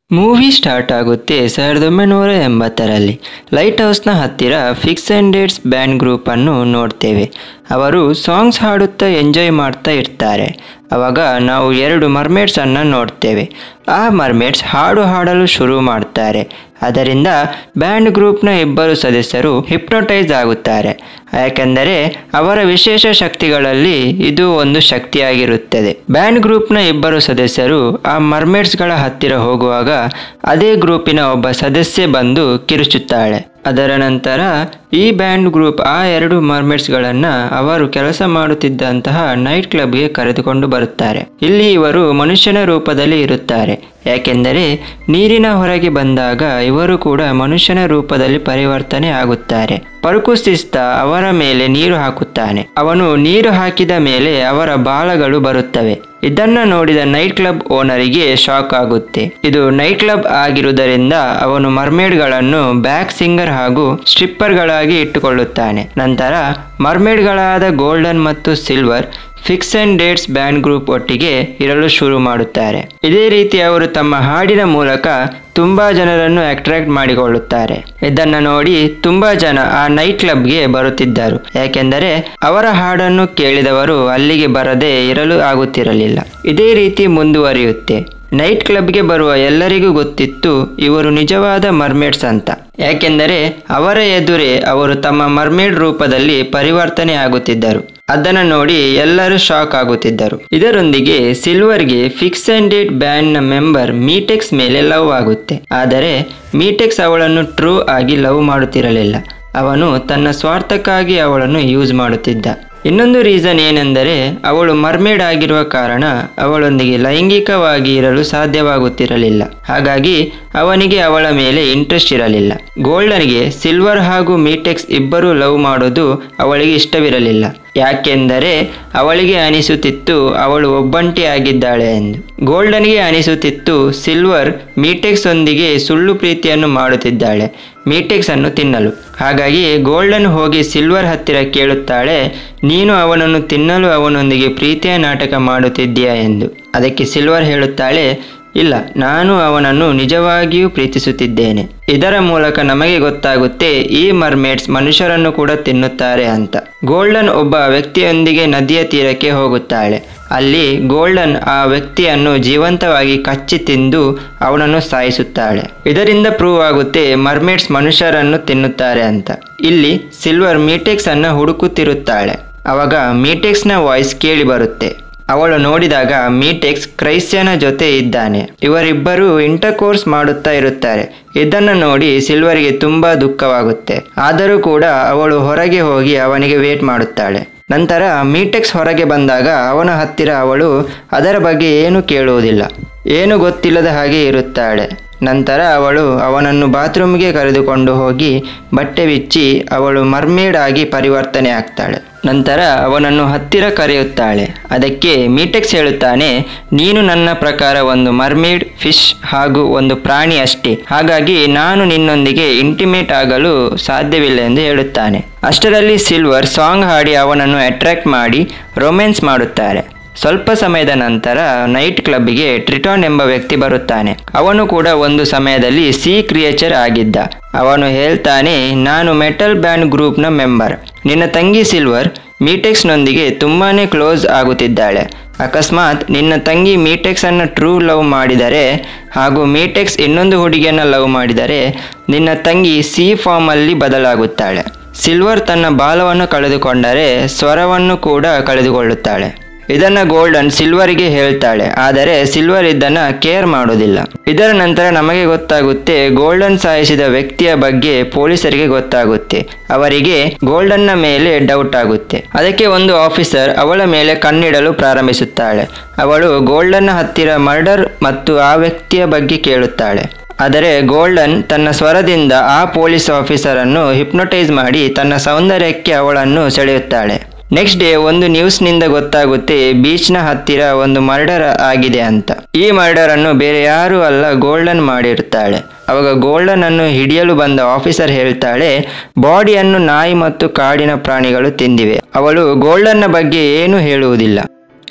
movie start ಆಗುತ್ತೆ ಸಾವಿರದ ಒಂಬೈನೂರ ಎಂಬತ್ತರಲ್ಲಿ ಲೈಟ್ ಹೌಸ್ನ ಹತ್ತಿರ ಫಿಕ್ಸ್ ಆ್ಯಂಡ್ ಡೇಟ್ಸ್ ಬ್ಯಾಂಡ್ ಗ್ರೂಪನ್ನು ನೋಡ್ತೇವೆ ಅವರು ಸಾಂಗ್ಸ್ ಹಾಡುತ್ತಾ ಎಂಜಾಯ್ ಮಾಡ್ತಾ ಇರ್ತಾರೆ ಆವಾಗ ನಾವು ಎರಡು ಮರ್ಮೇಡ್ಸನ್ನು ನೋಡ್ತೇವೆ ಆ ಮರ್ಮೇಡ್ಸ್ ಹಾಡು ಹಾಡಲು ಶುರು ಮಾಡ್ತಾರೆ ಅದರಿಂದ ಬ್ಯಾಂಡ್ ಗ್ರೂಪ್ನ ಇಬ್ಬರು ಸದಸ್ಯರು ಹಿಪ್ನೋಟೈಸ್ ಆಗುತ್ತಾರೆ ಯಾಕೆಂದರೆ ಅವರ ವಿಶೇಷ ಶಕ್ತಿಗಳಲ್ಲಿ ಇದು ಒಂದು ಶಕ್ತಿಯಾಗಿರುತ್ತದೆ ಬ್ಯಾಂಡ್ ಗ್ರೂಪ್ನ ಇಬ್ಬರು ಸದಸ್ಯರು ಆ ಮರ್ಮೇಡ್ಸ್ಗಳ ಹತ್ತಿರ ಹೋಗುವಾಗ ಅದೇ ಗ್ರೂಪಿನ ಒಬ್ಬ ಸದಸ್ಯೆ ಬಂದು ಕಿರುಚುತ್ತಾಳೆ ಅದರ ನಂತರ ಈ ಬ್ಯಾಂಡ್ ಗ್ರೂಪ್ ಆ ಎರಡು ಮರ್ಮೇಡ್ಸ್ಗಳನ್ನು ಅವರು ಕೆಲಸ ಮಾಡುತ್ತಿದ್ದಂತಹ ನೈಟ್ ಕ್ಲಬ್ಗೆ ಕರೆದುಕೊಂಡು ಬರುತ್ತಾರೆ ಇಲ್ಲಿ ಇವರು ಮನುಷ್ಯನ ರೂಪದಲ್ಲಿ ಇರುತ್ತಾರೆ ಯಾಕೆಂದರೆ ನೀರಿನ ಹೊರಗೆ ಬಂದಾಗ ಇವರು ಕೂಡ ಮನುಷ್ಯನ ರೂಪದಲ್ಲಿ ಪರಿವರ್ತನೆ ಆಗುತ್ತಾರೆ ಪರುಕುಸ್ತಿಸ್ತ ಅವರ ಮೇಲೆ ನೀರು ಹಾಕುತ್ತಾನೆ ಅವನು ನೀರು ಹಾಕಿದ ಮೇಲೆ ಅವರ ಬಾಲಗಳು ಬರುತ್ತವೆ ಇದನ್ನ ನೋಡಿದ ನೈಟ್ ಕ್ಲಬ್ ಓನರಿಗೆ ಶಾಕ್ ಆಗುತ್ತೆ ಇದು ನೈಟ್ ಕ್ಲಬ್ ಆಗಿರುವುದರಿಂದ ಅವನು ಮರ್ಮೇಡ್ಗಳನ್ನು ಬ್ಯಾಕ್ ಸಿಂಗರ್ ಹಾಗೂ ಸ್ಟ್ರಿಪ್ಪರ್ಗಳಾಗಿ ಇಟ್ಟುಕೊಳ್ಳುತ್ತಾನೆ ನಂತರ ಮರ್ಮೇಡ್ಗಳಾದ ಗೋಲ್ಡನ್ ಮತ್ತು silver Figs and Dates band group ಒಟ್ಟಿಗೆ ಇರಲು ಶುರು ಮಾಡುತ್ತಾರೆ ಇದೇ ರೀತಿ ಅವರು ತಮ್ಮ ಹಾಡಿನ ಮೂಲಕ ತುಂಬಾ ಜನರನ್ನು ಅಟ್ರಾಕ್ಟ್ ಮಾಡಿಕೊಳ್ಳುತ್ತಾರೆ ಇದನ್ನು ನೋಡಿ ತುಂಬಾ ಜನ ಆ ನೈಟ್ ಕ್ಲಬ್ಗೆ ಬರುತ್ತಿದ್ದರು ಯಾಕೆಂದರೆ ಅವರ ಹಾಡನ್ನು ಕೇಳಿದವರು ಅಲ್ಲಿಗೆ ಬರದೆ ಇರಲು ಆಗುತ್ತಿರಲಿಲ್ಲ ಇದೇ ರೀತಿ ಮುಂದುವರಿಯುತ್ತೆ ನೈಟ್ ಕ್ಲಬ್ಗೆ ಬರುವ ಎಲ್ಲರಿಗೂ ಗೊತ್ತಿತ್ತು ಇವರು ನಿಜವಾದ ಮರ್ಮೇಡ್ಸ್ ಅಂತ ಯಾಕೆಂದರೆ ಅವರ ಎದುರೇ ಅವರು ತಮ್ಮ ಮರ್ಮೇಡ್ ರೂಪದಲ್ಲಿ ಪರಿವರ್ತನೆ ಆಗುತ್ತಿದ್ದರು ಅದನ್ನು ನೋಡಿ ಎಲ್ಲರೂ ಶಾಕ್ ಆಗುತ್ತಿದ್ದರು ಇದರೊಂದಿಗೆ ಸಿಲ್ವರ್ಗೆ ಫಿಕ್ಸ್ ಅಂಡ್ ಡೇಟ್ ಬ್ಯಾಂಡ್ನ ಮೆಂಬರ್ ಮೀಟೆಕ್ಸ್ ಮೇಲೆ ಲವ್ ಆಗುತ್ತೆ ಆದರೆ ಮೀಟೆಕ್ಸ್ ಅವಳನ್ನು ಟ್ರೂ ಆಗಿ ಲವ್ ಮಾಡುತ್ತಿರಲಿಲ್ಲ ಅವನು ತನ್ನ ಸ್ವಾರ್ಥಕ್ಕಾಗಿ ಅವಳನ್ನು ಯೂಸ್ ಮಾಡುತ್ತಿದ್ದ ಇನ್ನೊಂದು ರೀಸನ್ ಏನೆಂದರೆ ಅವಳು ಮರ್ಮೇಡ್ ಆಗಿರುವ ಕಾರಣ ಅವಳೊಂದಿಗೆ ಲೈಂಗಿಕವಾಗಿ ಇರಲು ಸಾಧ್ಯವಾಗುತ್ತಿರಲಿಲ್ಲ ಹಾಗಾಗಿ ಅವನಿಗೆ ಅವಳ ಮೇಲೆ ಇಂಟ್ರೆಸ್ಟ್ ಇರಲಿಲ್ಲ ಗೋಲ್ಡನ್ಗೆ ಸಿಲ್ವರ್ ಹಾಗೂ ಮೀಟೆಕ್ಸ್ ಇಬ್ಬರು ಲವ್ ಮಾಡೋದು ಅವಳಿಗೆ ಇಷ್ಟವಿರಲಿಲ್ಲ ಯಾಕೆಂದರೆ ಅವಳಿಗೆ ಅನಿಸುತ್ತಿತ್ತು ಅವಳು ಒಬ್ಬಂಟಿ ಆಗಿದ್ದಾಳೆ ಎಂದು ಗೋಲ್ಡನ್ಗೆ ಅನಿಸುತ್ತಿತ್ತು ಸಿಲ್ವರ್ ಮೀಟೆಕ್ಸ್ ಒಂದಿಗೆ ಸುಳ್ಳು ಪ್ರೀತಿಯನ್ನು ಮಾಡುತ್ತಿದ್ದಾಳೆ ಮೀಟೆಕ್ಸ್ ಅನ್ನು ತಿನ್ನಲು ಹಾಗಾಗಿ ಗೋಲ್ಡನ್ ಹೋಗಿ ಸಿಲ್ವರ್ ಹತ್ತಿರ ಕೇಳುತ್ತಾಳೆ ನೀನು ಅವನನ್ನು ತಿನ್ನಲು ಅವನೊಂದಿಗೆ ಪ್ರೀತಿಯ ನಾಟಕ ಮಾಡುತ್ತಿದ್ದೀಯಾ ಎಂದು ಅದಕ್ಕೆ ಸಿಲ್ವರ್ ಹೇಳುತ್ತಾಳೆ ಇಲ್ಲ ನಾನು ಅವನನ್ನು ನಿಜವಾಗಿಯೂ ಪ್ರೀತಿಸುತ್ತಿದ್ದೇನೆ ಇದರ ಮೂಲಕ ನಮಗೆ ಗೊತ್ತಾಗುತ್ತೆ ಈ ಮರ್ಮೇಡ್ಸ್ ಮನುಷ್ಯರನ್ನು ಕೂಡ ತಿನ್ನುತ್ತಾರೆ ಅಂತ ಗೋಲ್ಡನ್ ಒಬ್ಬ ವ್ಯಕ್ತಿಯೊಂದಿಗೆ ನದಿಯ ತೀರಕ್ಕೆ ಹೋಗುತ್ತಾಳೆ ಅಲ್ಲಿ ಗೋಲ್ಡನ್ ಆ ವ್ಯಕ್ತಿಯನ್ನು ಜೀವಂತವಾಗಿ ಕಚ್ಚಿ ತಿಂದು ಅವನನ್ನು ಸಾಯಿಸುತ್ತಾಳೆ ಇದರಿಂದ ಪ್ರೂವ್ ಆಗುತ್ತೆ ಮರ್ಮೇಡ್ಸ್ ಮನುಷ್ಯರನ್ನು ತಿನ್ನುತ್ತಾರೆ ಅಂತ ಇಲ್ಲಿ ಸಿಲ್ವರ್ ಮೀಟೆಕ್ಸ್ ಅನ್ನು ಹುಡುಕುತ್ತಿರುತ್ತಾಳೆ ಅವಾಗ ಮೀಟೆಕ್ಸ್ನ ವಾಯ್ಸ್ ಕೇಳಿ ಬರುತ್ತೆ ಅವಳು ನೋಡಿದಾಗ ಮೀಟೆಕ್ಸ್ ಕ್ರೈಸ್ಯನ ಜೊತೆ ಇದ್ದಾನೆ ಇವರಿಬ್ಬರು ಇಂಟರ್ ಕೋರ್ಸ್ ಮಾಡುತ್ತಾ ಇರುತ್ತಾರೆ ಇದನ್ನು ನೋಡಿ ಸಿಲ್ವರ್ಗೆ ತುಂಬಾ ದುಃಖವಾಗುತ್ತೆ ಆದರೂ ಕೂಡ ಅವಳು ಹೊರಗೆ ಹೋಗಿ ಅವನಿಗೆ ವೇಟ್ ಮಾಡುತ್ತಾಳೆ ನಂತರ ಮೀಟೆಕ್ಸ್ ಹೊರಗೆ ಬಂದಾಗ ಅವನ ಹತ್ತಿರ ಅವಳು ಅದರ ಬಗ್ಗೆ ಏನು ಕೇಳುವುದಿಲ್ಲ ಏನು ಗೊತ್ತಿಲ್ಲದ ಹಾಗೆ ಇರುತ್ತಾಳೆ ನಂತರ ಅವಳು ಅವನನ್ನು ಬಾತ್ರೂಮ್ಗೆ ಕರೆದುಕೊಂಡು ಹೋಗಿ ಬಟ್ಟೆ ಬಿಚ್ಚಿ ಅವಳು ಮರ್ಮೇಡ್ ಆಗಿ ಪರಿವರ್ತನೆ ಆಗ್ತಾಳೆ ನಂತರ ಅವನನ್ನು ಹತ್ತಿರ ಕರೆಯುತ್ತಾಳೆ ಅದಕ್ಕೆ ಮೀಟೆಕ್ಸ್ ಹೇಳುತ್ತಾನೆ ನೀನು ನನ್ನ ಪ್ರಕಾರ ಒಂದು ಮರ್ಮೇಡ್ ಫಿಶ್ ಹಾಗೂ ಒಂದು ಪ್ರಾಣಿ ಅಷ್ಟೇ ಹಾಗಾಗಿ ನಾನು ನಿನ್ನೊಂದಿಗೆ ಇಂಟಿಮೇಟ್ ಆಗಲು ಸಾಧ್ಯವಿಲ್ಲ ಎಂದು ಹೇಳುತ್ತಾನೆ ಅಷ್ಟರಲ್ಲಿ ಸಿಲ್ವರ್ ಸಾಂಗ್ ಹಾಡಿ ಅವನನ್ನು ಅಟ್ರಾಕ್ಟ್ ಮಾಡಿ ರೊಮ್ಯಾನ್ಸ್ ಮಾಡುತ್ತಾರೆ ಸ್ವಲ್ಪ ಸಮಯದ ನಂತರ ನೈಟ್ ಕ್ಲಬ್ಗೆ ಟ್ರಿಟಾನ್ ಎಂಬ ವ್ಯಕ್ತಿ ಬರುತ್ತಾನೆ ಅವನು ಕೂಡ ಒಂದು ಸಮಯದಲ್ಲಿ ಸಿ ಕ್ರಿಯೇಚರ್ ಆಗಿದ್ದ ಅವನು ಹೇಳ್ತಾನೆ ನಾನು ಮೆಟಲ್ ಬ್ಯಾಂಡ್ ಗ್ರೂಪ್ನ ಮೆಂಬರ್ ನಿನ್ನ ತಂಗಿ ಸಿಲ್ವರ್ ಮೀಟೆಕ್ಸ್ನೊಂದಿಗೆ ತುಂಬಾನೇ ಕ್ಲೋಸ್ ಆಗುತ್ತಿದ್ದಾಳೆ ಅಕಸ್ಮಾತ್ ನಿನ್ನ ತಂಗಿ ಮೀಟೆಕ್ಸ್ ಅನ್ನು ಟ್ರೂ ಲವ್ ಮಾಡಿದರೆ ಹಾಗೂ ಮೀಟೆಕ್ಸ್ ಇನ್ನೊಂದು ಹುಡುಗಿಯನ್ನು ಲವ್ ಮಾಡಿದರೆ ನಿನ್ನ ತಂಗಿ ಸಿ ಫಾರ್ಮಲ್ಲಿ ಬದಲಾಗುತ್ತಾಳೆ ಸಿಲ್ವರ್ ತನ್ನ ಬಾಲವನ್ನು ಕಳೆದುಕೊಂಡರೆ ಸ್ವರವನ್ನು ಕೂಡ ಕಳೆದುಕೊಳ್ಳುತ್ತಾಳೆ ಇದನ್ನ ಗೋಲ್ಡನ್ ಸಿಲ್ವರ್ಗೆ ಹೇಳ್ತಾಳೆ ಆದರೆ ಸಿಲ್ವರ್ ಇದನ್ನ ಕೇರ್ ಮಾಡೋದಿಲ್ಲ ಇದರ ನಂತರ ನಮಗೆ ಗೊತ್ತಾಗುತ್ತೆ ಗೋಲ್ಡನ್ ಸಾಯಿಸಿದ ವ್ಯಕ್ತಿಯ ಬಗ್ಗೆ ಪೊಲೀಸರಿಗೆ ಗೊತ್ತಾಗುತ್ತೆ ಅವರಿಗೆ ಗೋಲ್ಡನ್ನ ಮೇಲೆ ಡೌಟ್ ಆಗುತ್ತೆ ಅದಕ್ಕೆ ಒಂದು ಆಫೀಸರ್ ಅವಳ ಮೇಲೆ ಕಣ್ಣಿಡಲು ಪ್ರಾರಂಭಿಸುತ್ತಾಳೆ ಅವಳು ಗೋಲ್ಡನ್ನ ಹತ್ತಿರ ಮರ್ಡರ್ ಮತ್ತು ಆ ವ್ಯಕ್ತಿಯ ಬಗ್ಗೆ ಕೇಳುತ್ತಾಳೆ ಆದರೆ ಗೋಲ್ಡನ್ ತನ್ನ ಸ್ವರದಿಂದ ಆ ಪೊಲೀಸ್ ಆಫೀಸರನ್ನು ಹಿಪ್ನೋಟೈಸ್ ಮಾಡಿ ತನ್ನ ಸೌಂದರ್ಯಕ್ಕೆ ಅವಳನ್ನು ಸೆಳೆಯುತ್ತಾಳೆ ನೆಕ್ಸ್ಟ್ ಡೇ ಒಂದು ನ್ಯೂಸ್ನಿಂದ ಗೊತ್ತಾಗುತ್ತೆ ಬೀಚ್ನ ಹತ್ತಿರ ಒಂದು ಮರ್ಡರ್ ಆಗಿದೆ ಅಂತ ಈ ಮರ್ಡರ್ ಅನ್ನು ಬೇರೆ ಯಾರೂ ಅಲ್ಲ ಗೋಲ್ಡನ್ ಮಾಡಿರುತ್ತಾಳೆ ಅವಾಗ ಗೋಲ್ಡನ್ ಅನ್ನು ಹಿಡಿಯಲು ಬಂದ ಆಫೀಸರ್ ಹೇಳ್ತಾಳೆ ಬಾಡಿಯನ್ನು ನಾಯಿ ಮತ್ತು ಕಾಡಿನ ಪ್ರಾಣಿಗಳು ತಿಂದಿವೆ ಅವಳು ಗೋಲ್ಡನ್ನ ಬಗ್ಗೆ ಏನು ಹೇಳುವುದಿಲ್ಲ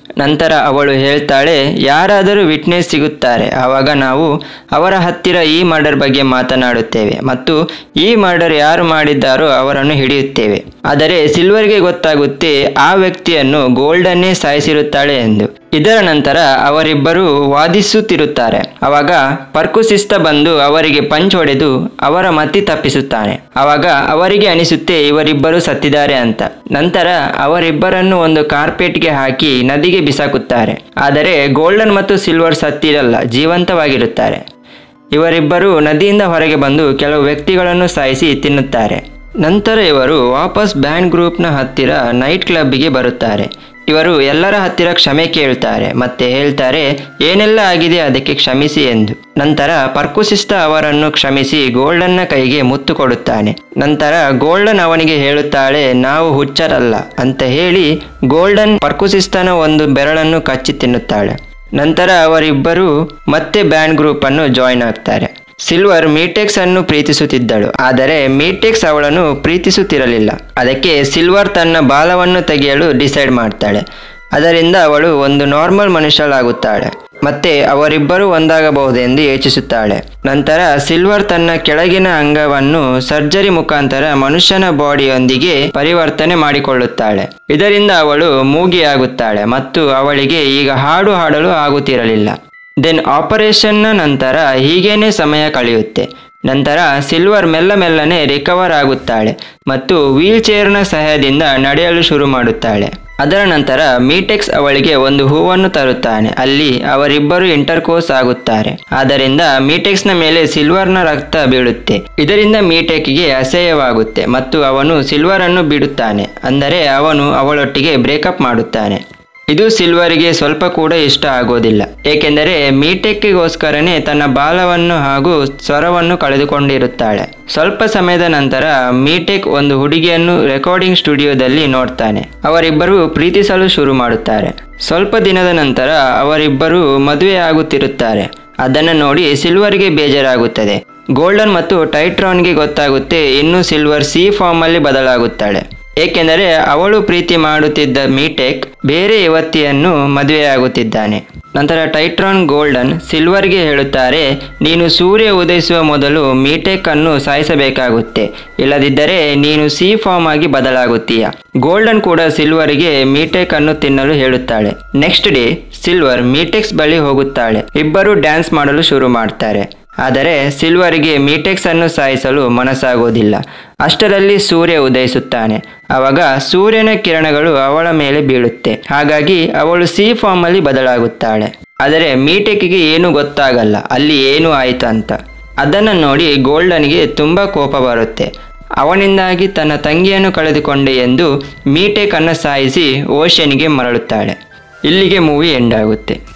ನಂತರ ಅವಳು ಹೇಳ್ತಾಳೆ ಯಾರಾದರೂ ವಿಟ್ನೆಸ್ ಸಿಗುತ್ತಾರೆ ಆವಾಗ ನಾವು ಅವರ ಹತ್ತಿರ ಈ ಮರ್ಡರ್ ಬಗ್ಗೆ ಮಾತನಾಡುತ್ತೇವೆ ಮತ್ತು ಈ ಮರ್ಡರ್ ಯಾರು ಮಾಡಿದ್ದಾರೋ ಅವರನ್ನು ಹಿಡಿಯುತ್ತೇವೆ ಆದರೆ ಸಿಲ್ವರ್ಗೆ ಗೊತ್ತಾಗುತ್ತೆ ಆ ವ್ಯಕ್ತಿಯನ್ನು ಗೋಲ್ಡನ್ನೇ ಸಾಯಿಸಿರುತ್ತಾಳೆ ಎಂದು ಇದರ ನಂತರ ಅವರಿಬ್ಬರು ವಾದಿಸುತ್ತಿರುತ್ತಾರೆ ಅವಾಗ ಪರ್ಕುಸಿಸ್ತ ಬಂದು ಅವರಿಗೆ ಪಂಚ್ ಹೊಡೆದು ಅವರ ಮತಿ ತಪ್ಪಿಸುತ್ತಾನೆ ಅವಾಗ ಅವರಿಗೆ ಅನಿಸುತ್ತೆ ಇವರಿಬ್ಬರು ಸತ್ತಿದ್ದಾರೆ ಅಂತ ನಂತರ ಅವರಿಬ್ಬರನ್ನು ಒಂದು ಕಾರ್ಪೆಟ್ಗೆ ಹಾಕಿ ನದಿಗೆ ಬಿಸಾಕುತ್ತಾರೆ ಆದರೆ ಗೋಲ್ಡನ್ ಮತ್ತು ಸಿಲ್ವರ್ ಸತ್ತಿರಲ್ಲ ಜೀವಂತವಾಗಿರುತ್ತಾರೆ ಇವರಿಬ್ಬರು ನದಿಯಿಂದ ಹೊರಗೆ ಬಂದು ಕೆಲವು ವ್ಯಕ್ತಿಗಳನ್ನು ಸಾಯಿಸಿ ತಿನ್ನುತ್ತಾರೆ ನಂತರ ಇವರು ವಾಪಸ್ ಬ್ಯಾಂಡ್ ಗ್ರೂಪ್ನ ಹತ್ತಿರ ನೈಟ್ ಕ್ಲಬ್ಗೆ ಬರುತ್ತಾರೆ ಇವರು ಎಲ್ಲರ ಹತ್ತಿರ ಕ್ಷಮೆ ಕೇಳ್ತಾರೆ ಮತ್ತೆ ಹೇಳ್ತಾರೆ ಏನೆಲ್ಲ ಆಗಿದೆ ಅದಕ್ಕೆ ಕ್ಷಮಿಸಿ ಎಂದು ನಂತರ ಪರ್ಕುಸಿಸ್ತ ಅವರನ್ನು ಕ್ಷಮಿಸಿ ಗೋಲ್ಡನ್ನ ಕೈಗೆ ಮುತ್ತು ಕೊಡುತ್ತಾನೆ ನಂತರ ಗೋಲ್ಡನ್ ಅವನಿಗೆ ಹೇಳುತ್ತಾಳೆ ನಾವು ಹುಚ್ಚರಲ್ಲ ಅಂತ ಹೇಳಿ ಗೋಲ್ಡನ್ ಪರ್ಕುಸಿಸ್ತನ ಒಂದು ಬೆರಳನ್ನು ಕಚ್ಚಿ ತಿನ್ನುತ್ತಾಳೆ ನಂತರ ಅವರಿಬ್ಬರು ಮತ್ತೆ ಬ್ಯಾಂಡ್ ಗ್ರೂಪ್ ಅನ್ನು ಜಾಯಿನ್ ಆಗ್ತಾರೆ ಸಿಲ್ವರ್ ಮೀಟೆಕ್ಸ್ ಅನ್ನು ಪ್ರೀತಿಸುತ್ತಿದ್ದಳು ಆದರೆ ಮೀಟೆಕ್ಸ್ ಅವಳನ್ನು ಪ್ರೀತಿಸುತ್ತಿರಲಿಲ್ಲ ಅದಕ್ಕೆ ಸಿಲ್ವರ್ ತನ್ನ ಬಾಲವನ್ನು ತೆಗೆಯಲು ಡಿಸೈಡ್ ಮಾಡ್ತಾಳೆ ಅದರಿಂದ ಅವಳು ಒಂದು ನಾರ್ಮಲ್ ಮನುಷ್ಯಳಾಗುತ್ತಾಳೆ ಮತ್ತೆ ಅವರಿಬ್ಬರು ಒಂದಾಗಬಹುದೆಂದು ಯೋಚಿಸುತ್ತಾಳೆ ನಂತರ ಸಿಲ್ವರ್ ತನ್ನ ಕೆಳಗಿನ ಅಂಗವನ್ನು ಸರ್ಜರಿ ಮುಖಾಂತರ ಮನುಷ್ಯನ ಬಾಡಿಯೊಂದಿಗೆ ಪರಿವರ್ತನೆ ಮಾಡಿಕೊಳ್ಳುತ್ತಾಳೆ ಇದರಿಂದ ಅವಳು ಮೂಗಿಯಾಗುತ್ತಾಳೆ ಮತ್ತು ಅವಳಿಗೆ ಈಗ ಹಾಡು ಹಾಡಲು ಆಗುತ್ತಿರಲಿಲ್ಲ ದೆನ್ ಆಪರೇಷನ್ನ ನಂತರ ಹೀಗೇನೆ ಸಮಯ ಕಳೆಯುತ್ತೆ ನಂತರ ಸಿಲ್ವರ್ ಮೆಲ್ಲ ಮೆಲ್ಲನೆ ರಿಕವರ್ ಆಗುತ್ತಾಳೆ ಮತ್ತು ವೀಲ್ ಚೇರ್ನ ಸಹಾಯದಿಂದ ನಡೆಯಲು ಶುರು ಮಾಡುತ್ತಾಳೆ ಅದರ ನಂತರ ಮೀಟೆಕ್ಸ್ ಅವಳಿಗೆ ಒಂದು ಹೂವನ್ನು ತರುತ್ತಾನೆ ಅಲ್ಲಿ ಅವರಿಬ್ಬರು ಇಂಟರ್ಕೋರ್ಸ್ ಆಗುತ್ತಾರೆ ಆದ್ದರಿಂದ ಮೀಟೆಕ್ಸ್ನ ಮೇಲೆ ಸಿಲ್ವರ್ನ ರಕ್ತ ಬೀಳುತ್ತೆ ಇದರಿಂದ ಮೀಟೆಕ್ಗೆ ಅಸಹ್ಯವಾಗುತ್ತೆ ಮತ್ತು ಅವನು ಸಿಲ್ವರ್ ಅನ್ನು ಬಿಡುತ್ತಾನೆ ಅಂದರೆ ಅವನು ಅವಳೊಟ್ಟಿಗೆ ಬ್ರೇಕಪ್ ಮಾಡುತ್ತಾನೆ ಇದು ಸಿಲ್ವರ್ಗೆ ಸ್ವಲ್ಪ ಕೂಡ ಇಷ್ಟ ಆಗೋದಿಲ್ಲ ಏಕೆಂದರೆ ಮೀಟೆಕ್ಕಿಗೋಸ್ಕರನೇ ತನ್ನ ಬಾಲವನ್ನು ಹಾಗೂ ಸ್ವರವನ್ನು ಕಳೆದುಕೊಂಡಿರುತ್ತಾಳೆ ಸ್ವಲ್ಪ ಸಮಯದ ನಂತರ ಮೀಟೆಕ್ ಒಂದು ಹುಡುಗಿಯನ್ನು ರೆಕಾರ್ಡಿಂಗ್ ಸ್ಟುಡಿಯೋದಲ್ಲಿ ನೋಡ್ತಾನೆ ಅವರಿಬ್ಬರು ಪ್ರೀತಿಸಲು ಶುರು ಮಾಡುತ್ತಾರೆ ಸ್ವಲ್ಪ ದಿನದ ನಂತರ ಅವರಿಬ್ಬರು ಮದುವೆ ಆಗುತ್ತಿರುತ್ತಾರೆ ಅದನ್ನು ನೋಡಿ ಸಿಲ್ವರ್ಗೆ ಬೇಜಾರಾಗುತ್ತದೆ ಗೋಲ್ಡನ್ ಮತ್ತು ಟೈಟ್ರಾನ್ಗೆ ಗೊತ್ತಾಗುತ್ತೆ ಇನ್ನು ಸಿಲ್ವರ್ ಸಿ ಫಾರ್ಮಲ್ಲಿ ಬದಲಾಗುತ್ತಾಳೆ ಏಕೆಂದರೆ ಅವಳು ಪ್ರೀತಿ ಮಾಡುತ್ತಿದ್ದ ಮೀಟೆಕ್ ಬೇರೆ ಯುವತಿಯನ್ನು ಮದುವೆಯಾಗುತ್ತಿದ್ದಾನೆ ನಂತರ ಟೈಟ್ರಾನ್ ಗೋಲ್ಡನ್ ಸಿಲ್ವರ್ಗೆ ಹೇಳುತ್ತಾರೆ ನೀನು ಸೂರ್ಯ ಉದಯಿಸುವ ಮೊದಲು ಮೀಟೆಕ್ ಅನ್ನು ಸಾಯಿಸಬೇಕಾಗುತ್ತೆ ಇಲ್ಲದಿದ್ದರೆ ನೀನು ಸಿ ಫಾರ್ಮ್ ಆಗಿ ಬದಲಾಗುತ್ತೀಯ ಗೋಲ್ಡನ್ ಕೂಡ ಸಿಲ್ವರ್ಗೆ ಮೀಟೆಕ್ ಅನ್ನು ತಿನ್ನಲು ಹೇಳುತ್ತಾಳೆ ನೆಕ್ಸ್ಟ್ ಡೇ ಸಿಲ್ವರ್ ಮೀಟೆಕ್ಸ್ ಬಳಿ ಹೋಗುತ್ತಾಳೆ ಇಬ್ಬರು ಡ್ಯಾನ್ಸ್ ಮಾಡಲು ಶುರು ಮಾಡ್ತಾರೆ ಆದರೆ ಸಿಲ್ವರ್ಗೆ ಮೀಟೆಕ್ಸ್ ಅನ್ನು ಸಾಯಿಸಲು ಮನಸ್ಸಾಗೋದಿಲ್ಲ ಅಷ್ಟರಲ್ಲಿ ಸೂರ್ಯ ಉದಯಿಸುತ್ತಾನೆ ಆವಾಗ ಸೂರ್ಯನ ಕಿರಣಗಳು ಅವಳ ಮೇಲೆ ಬೀಳುತ್ತೆ ಹಾಗಾಗಿ ಅವಳು ಸಿ ಫಾರ್ಮ್ ಅಲ್ಲಿ ಬದಲಾಗುತ್ತಾಳೆ ಆದರೆ ಮೀಟೆಕ್ಗೆ ಏನು ಗೊತ್ತಾಗಲ್ಲ ಅಲ್ಲಿ ಏನು ಆಯಿತು ಅಂತ ಅದನ್ನು ನೋಡಿ ಗೋಲ್ಡನ್ಗೆ ತುಂಬ ಕೋಪ ಬರುತ್ತೆ ಅವನಿಂದಾಗಿ ತನ್ನ ತಂಗಿಯನ್ನು ಕಳೆದುಕೊಂಡೆ ಎಂದು ಮೀಟೆಕ್ ಅನ್ನು ಸಾಯಿಸಿ ಓಷನ್ಗೆ ಮರಳುತ್ತಾಳೆ ಇಲ್ಲಿಗೆ ಮೂವಿ ಎಂಡ್ ಆಗುತ್ತೆ